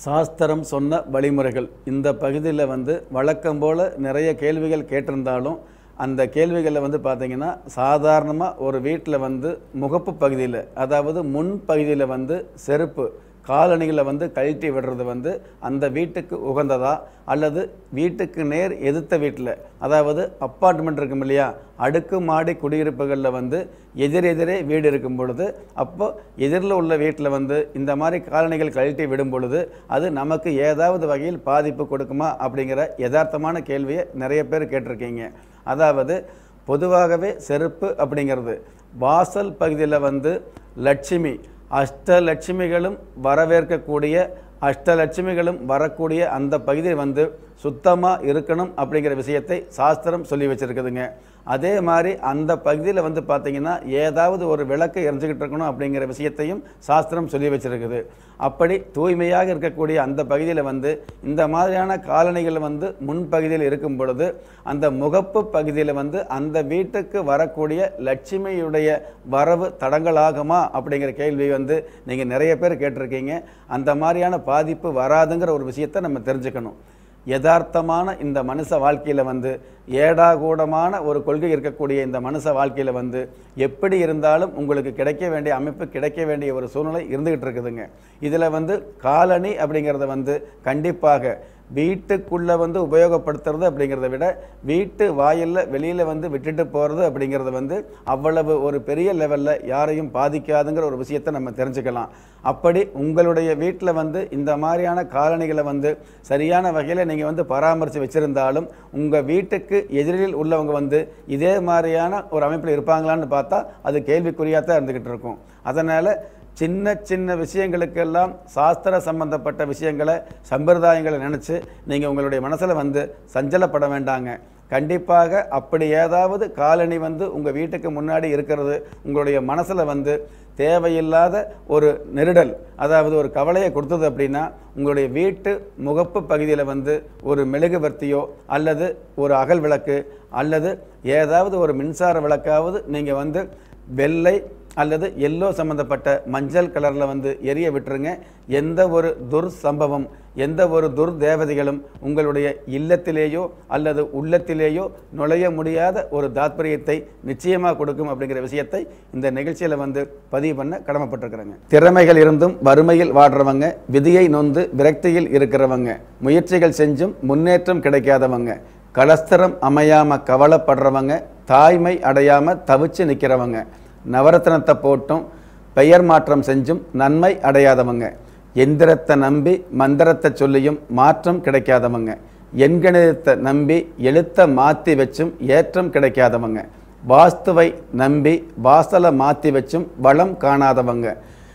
சாஸ்திரம் சொன்ன வழிமுறைகள் இந்த பகுதியில் வந்து வழக்கம் போல் நிறைய கேள்விகள் கேட்டிருந்தாலும் அந்த கேள்விகளில் வந்து பார்த்தீங்கன்னா சாதாரணமாக ஒரு வீட்டில் வந்து முகப்பு பகுதியில் அதாவது முன் பகுதியில் வந்து செருப்பு காலணிகளை வந்து கழட்டி விடுறது வந்து அந்த வீட்டுக்கு உகந்ததா அல்லது வீட்டுக்கு நேர் எதிர்த்த வீட்டில் அதாவது அப்பார்ட்மெண்ட் இருக்கும் இல்லையா அடுக்கு மாடி குடியிருப்புகளில் வந்து எதிரெதிரே வீடு இருக்கும் பொழுது அப்போ எதிரில் உள்ள வீட்டில் வந்து இந்த மாதிரி காலணிகள் கழட்டி விடும் பொழுது அது நமக்கு ஏதாவது வகையில் பாதிப்பு கொடுக்குமா அப்படிங்கிற யதார்த்தமான கேள்வியை நிறைய பேர் கேட்டிருக்கீங்க அதாவது பொதுவாகவே செருப்பு அப்படிங்கிறது வாசல் பகுதியில் வந்து லட்சுமி அஷ்டலட்சுமிகளும் வரவேற்கக்கூடிய அஷ்டலட்சுமிகளும் வரக்கூடிய அந்த பகுதி வந்து சுத்தமாக இருக்கணும் அப்படிங்கிற விஷயத்தை சாஸ்திரம் சொல்லி வச்சுருக்குதுங்க அதே மாதிரி அந்த பகுதியில் வந்து பார்த்திங்கன்னா ஏதாவது ஒரு விளக்கு எரிஞ்சுக்கிட்டு இருக்கணும் அப்படிங்கிற விஷயத்தையும் சாஸ்திரம் சொல்லி வச்சுருக்குது அப்படி தூய்மையாக இருக்கக்கூடிய அந்த பகுதியில் வந்து இந்த மாதிரியான காலணிகள் வந்து முன்பகுதியில் இருக்கும் பொழுது அந்த முகப்பு பகுதியில் வந்து அந்த வீட்டுக்கு வரக்கூடிய லட்சுமியுடைய வரவு தடங்களாகுமா அப்படிங்கிற கேள்வி வந்து நீங்கள் நிறைய பேர் கேட்டிருக்கீங்க அந்த மாதிரியான பாதிப்பு வராதுங்கிற ஒரு விஷயத்தை நம்ம தெரிஞ்சுக்கணும் யதார்த்தமான இந்த மனுஷ வாழ்க்கையில் வந்து ஏடாகூடமான ஒரு கொள்கை இருக்கக்கூடிய இந்த மனுஷ வாழ்க்கையில் வந்து எப்படி இருந்தாலும் உங்களுக்கு கிடைக்க வேண்டிய அமைப்பு கிடைக்க வேண்டிய ஒரு சூழ்நிலை இருந்துகிட்டு இருக்குதுங்க இதில் வந்து காலனி அப்படிங்கிறத வந்து கண்டிப்பாக வீட்டுக்குள்ளே வந்து உபயோகப்படுத்துறது அப்படிங்கிறத விட வீட்டு வாயிலில் வெளியில் வந்து விட்டுட்டு போகிறது அப்படிங்கிறது வந்து அவ்வளவு ஒரு பெரிய லெவலில் யாரையும் பாதிக்காதுங்கிற ஒரு விஷயத்தை நம்ம தெரிஞ்சுக்கலாம் அப்படி உங்களுடைய வீட்டில் வந்து இந்த மாதிரியான காலணிகளை வந்து சரியான வகையில் நீங்கள் வந்து பராமரித்து வச்சுருந்தாலும் உங்கள் வீட்டுக்கு எதிரில் உள்ளவங்க வந்து இதே மாதிரியான ஒரு அமைப்பில் இருப்பாங்களான்னு பார்த்தா அது கேள்விக்குறியாக தான் இருந்துக்கிட்டு இருக்கும் அதனால் சின்ன சின்ன விஷயங்களுக்கெல்லாம் சாஸ்திர சம்பந்தப்பட்ட விஷயங்களை சம்பிரதாயங்களை நினச்சி நீங்கள் உங்களுடைய மனசில் வந்து சஞ்சலப்பட வேண்டாங்க கண்டிப்பாக அப்படி ஏதாவது காலணி வந்து உங்கள் வீட்டுக்கு முன்னாடி இருக்கிறது உங்களுடைய மனசில் வந்து தேவையில்லாத ஒரு நெருடல் அதாவது ஒரு கவலையை கொடுத்தது அப்படின்னா உங்களுடைய வீட்டு முகப்பு பகுதியில் வந்து ஒரு மெழுகுவர்த்தியோ அல்லது ஒரு அகல் விளக்கு அல்லது ஏதாவது ஒரு மின்சார விளக்காவது நீங்கள் வந்து வெள்ளை அல்லது எல்லோ சம்மந்தப்பட்ட மஞ்சள் கலரில் வந்து எரிய விட்டுருங்க எந்த ஒரு துர் சம்பவம் எந்த ஒரு துர் தேவதைகளும் உங்களுடைய இல்லத்திலேயோ அல்லது உள்ளத்திலேயோ நுழைய முடியாத ஒரு தாத்பரியத்தை நிச்சயமாக கொடுக்கும் அப்படிங்கிற விஷயத்தை இந்த நிகழ்ச்சியில் வந்து பதிவு பண்ண கடமைப்பட்டிருக்கிறேங்க திறமைகள் இருந்தும் வறுமையில் வாடுறவங்க விதியை நொந்து விரக்தியில் இருக்கிறவங்க முயற்சிகள் செஞ்சும் முன்னேற்றம் கிடைக்காதவங்க கலஸ்தரம் அமையாம கவலைப்படுறவங்க தாய்மை அடையாம தவிச்சு நிற்கிறவங்க நவரத்னத்தை போட்டும் பெயர் மாற்றம் செஞ்சும் நன்மை அடையாதவங்க எந்திரத்தை நம்பி மந்திரத்தை சொல்லியும் மாற்றம் கிடைக்காதவங்க எண்கணிதத்தை நம்பி எழுத்தை மாற்றி வச்சும் ஏற்றம் கிடைக்காதவங்க வாஸ்துவை நம்பி வாசலை மாற்றி வச்சும் வளம் காணாதவங்க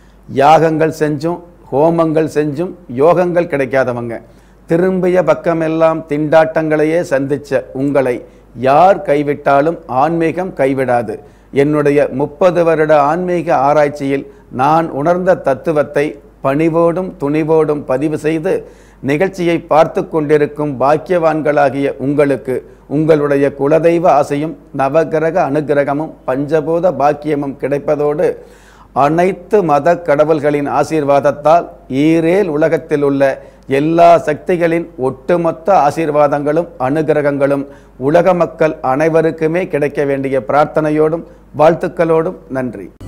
யாகங்கள் செஞ்சும் ஹோமங்கள் செஞ்சும் யோகங்கள் கிடைக்காதவங்க திரும்பிய பக்கமெல்லாம் திண்டாட்டங்களையே சந்திச்ச உங்களை யார் கைவிட்டாலும் ஆன்மீகம் கைவிடாது என்னுடைய முப்பது வருட ஆன்மீக ஆராய்ச்சியில் நான் உணர்ந்த தத்துவத்தை பணிவோடும் துணிவோடும் பதிவு செய்து நிகழ்ச்சியை பார்த்து கொண்டிருக்கும் பாக்கியவான்களாகிய உங்களுக்கு உங்களுடைய குலதெய்வ ஆசையும் நவகிரக அனுகிரகமும் பஞ்சபூத பாக்கியமும் கிடைப்பதோடு அனைத்து மத கடவுள்களின் ஆசீர்வாதத்தால் ஈரேல் உலகத்தில் உள்ள எல்லா சக்திகளின் ஒட்டுமொத்த ஆசீர்வாதங்களும் அனுகிரகங்களும் உலக மக்கள் அனைவருக்குமே கிடைக்க வேண்டிய பிரார்த்தனையோடும் வாழ்த்துக்களோடும் நன்றி